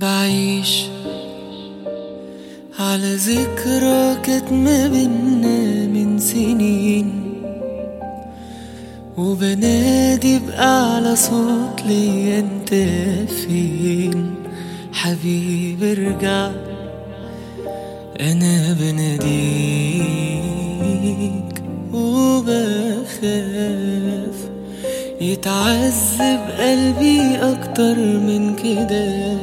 بعيش على ذكرى كانت ما بينا من سنين وبنادي بأعلى صوت ليا انت فين حبيبي ارجع انا بناديك وبخاف يتعذب قلبي اكتر من كده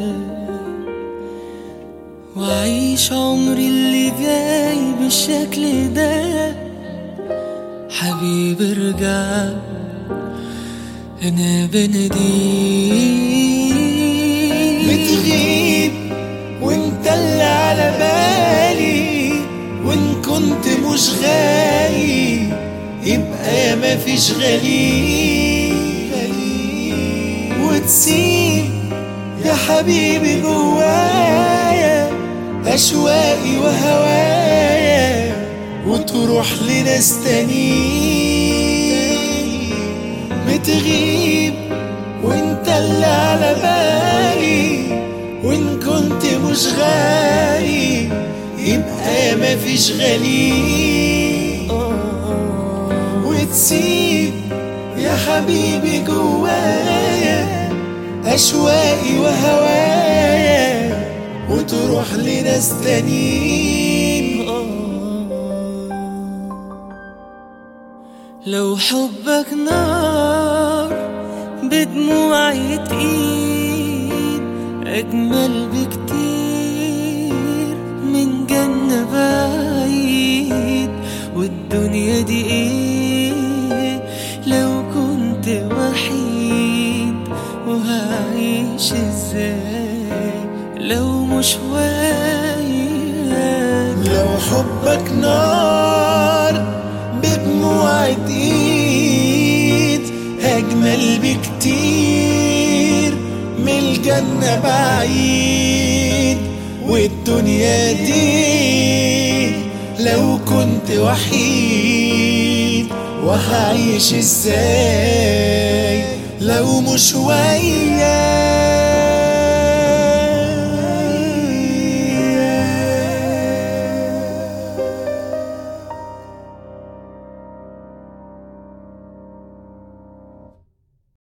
وأعيش عمري اللي جاي بالشكل ده حبيبي ارجع أنا بناديك بتغيب وانت اللي على بالي وان كنت مش غايب يبقى مفيش غليل وتسيب يا حبيبي جوايا أشواقي وهوايا وتروح لناس تانيين بتغيب وانت اللي على بالي وان كنت مش غايب يبقى مفيش غليل وتسيب يا حبيبي جوايا أشواقي وهوايا وتروح لناس تانيين لو حبك نار بدموعي تقيل أجمل بكتير من جنة بعيد والدنيا دي ايه لو كنت وحيد وهعيش ازاي لو مش وياك لو حبك نار بدموع ايد اجمل بكتير من الجنة بعيد والدنيا دي لو كنت وحيد وهعيش ازاي لو مش وياك